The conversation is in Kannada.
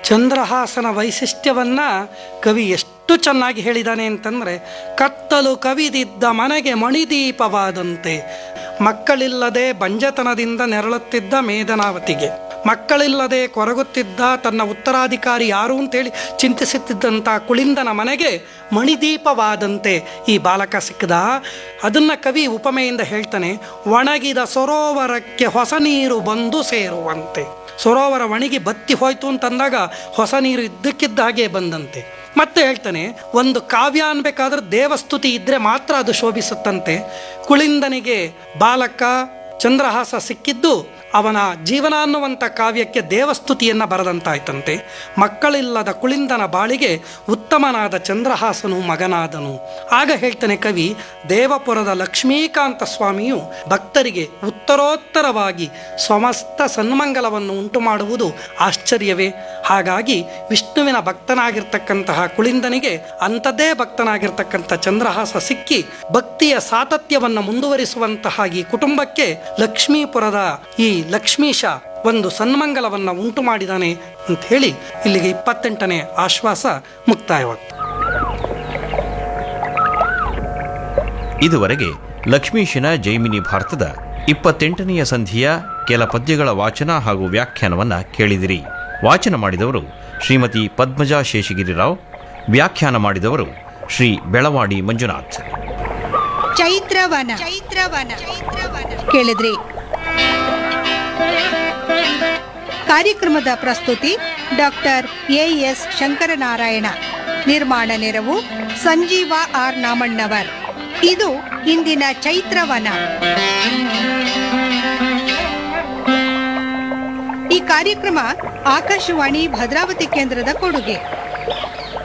ಚಂದ್ರಹಾಸನ ವೈಶಿಷ್ಟ್ಯವನ್ನ ಕವಿ ಎಷ್ಟು ಚೆನ್ನಾಗಿ ಹೇಳಿದಾನೆ ಅಂತಂದ್ರೆ ಕತ್ತಲು ಕವಿದಿದ್ದ ಮನೆಗೆ ಮಣಿದೀಪವಾದಂತೆ ಮಕ್ಕಳಿಲ್ಲದೆ ಬಂಜತನದಿಂದ ನೆರಳುತ್ತಿದ್ದ ಮೇಧನಾವತಿಗೆ ಮಕ್ಕಳಿಲ್ಲದೆ ಕೊರಗುತ್ತಿದ್ದ ತನ್ನ ಉತ್ತರಾಧಿಕಾರಿ ಯಾರು ಅಂತೇಳಿ ಚಿಂತಿಸುತ್ತಿದ್ದಂಥ ಕುಳಿಂದನ ಮನೆಗೆ ಮಣಿದೀಪವಾದಂತೆ ಈ ಬಾಲಕ ಸಿಕ್ಕದ ಅದನ್ನ ಕವಿ ಉಪಮೆಯಿಂದ ಹೇಳ್ತಾನೆ ಒಣಗಿದ ಸರೋವರಕ್ಕೆ ಹೊಸ ನೀರು ಬಂದು ಸೇರುವಂತೆ ಸರೋವರ ಒಣಗಿ ಬತ್ತಿ ಹೋಯ್ತು ಅಂತಂದಾಗ ಹೊಸ ನೀರು ಇದ್ದಕ್ಕಿದ್ದ ಹಾಗೆ ಬಂದಂತೆ ಮತ್ತೆ ಹೇಳ್ತಾನೆ ಒಂದು ಕಾವ್ಯ ಅನ್ಬೇಕಾದ್ರೆ ದೇವಸ್ತುತಿ ಇದ್ರೆ ಮಾತ್ರ ಅದು ಶೋಭಿಸುತ್ತಂತೆ ಕುಳಿಂದನಿಗೆ ಬಾಲಕ ಚಂದ್ರಹಾಸ ಸಿಕ್ಕಿದ್ದು ಅವನ ಜೀವನ ಅನ್ನುವಂಥ ಕಾವ್ಯಕ್ಕೆ ದೇವಸ್ತುತಿಯನ್ನ ಬರೆದಂತಾಯ್ತಂತೆ ಮಕ್ಕಳಿಲ್ಲದ ಕುಳಿಂದನ ಬಾಳಿಗೆ ಉತ್ತಮನಾದ ಚಂದ್ರಹಾಸನು ಮಗನಾದನು ಆಗ ಹೇಳ್ತಾನೆ ಕವಿ ದೇವಪುರದ ಲಕ್ಷ್ಮೀಕಾಂತ ಸ್ವಾಮಿಯು ಭಕ್ತರಿಗೆ ಉತ್ತರೋತ್ತರವಾಗಿ ಸಮಸ್ತ ಸನ್ಮಂಗಲವನ್ನು ಉಂಟು ಮಾಡುವುದು ಆಶ್ಚರ್ಯವೇ ಹಾಗಾಗಿ ವಿಷ್ಣುವಿನ ಭಕ್ತನಾಗಿರ್ತಕ್ಕಂತಹ ಕುಳಿಂದನಿಗೆ ಅಂಥದ್ದೇ ಭಕ್ತನಾಗಿರ್ತಕ್ಕಂಥ ಚಂದ್ರಹಾಸ ಸಿಕ್ಕಿ ಭಕ್ತಿಯ ಸಾತತ್ಯವನ್ನು ಮುಂದುವರಿಸುವಂತಹ ಈ ಕುಟುಂಬಕ್ಕೆ ಲಕ್ಷ್ಮೀಪುರದ ಈ ಲಕ್ಷ್ಮೀಶ ಒಂದು ಸನ್ಮಂಗಲವನ್ನು ಉಂಟು ಮಾಡಿದಾನೆ ಅಂತ ಹೇಳಿ ಇಲ್ಲಿಗೆ ಇಪ್ಪತ್ತೆಂಟನೇ ಆಶ್ವಾಸ ಮುಕ್ತಾಯವಾಗ್ತದೆ ಇದುವರೆಗೆ ಲಕ್ಷ್ಮೀಶನ ಜೈಮಿನಿ ಭಾರತದ ಇಪ್ಪತ್ತೆಂಟನೆಯ ಸಂಧಿಯ ಕೆಲ ಪದ್ಯಗಳ ವಾಚನ ಹಾಗೂ ವ್ಯಾಖ್ಯಾನವನ್ನ ಕೇಳಿದಿರಿ ವಾಚನ ಮಾಡಿದವರು ಶ್ರೀಮತಿ ಪದ್ಮಜಾ ಶೇಷಗಿರಿರಾವ್ ವ್ಯಾಖ್ಯಾನ ಮಾಡಿದವರು ಶ್ರೀ ಬೆಳವಾಡಿ ಮಂಜುನಾಥ್ ಚೈತ್ರವನ ಚೈತ್ರವನ ಕೇಳಿದ್ರಿ ಕಾರ್ಯಕ್ರಮದ ಪ್ರಸ್ತುತಿ ಡಾಕ್ಟರ್ ಎ ಎಸ್ ಶಂಕರನಾರಾಯಣ ನಿರ್ಮಾಣ ನೆರವು ಸಂಜೀವ ಆರ್ ನಾಮಣ್ಣವರ್ ಇದು ಇಂದಿನ ಚೈತ್ರವನ ಈ ಕಾರ್ಯಕ್ರಮ ಆಕಾಶವಾಣಿ ಭದ್ರಾವತಿ ಕೇಂದ್ರದ ಕೊಡುಗೆ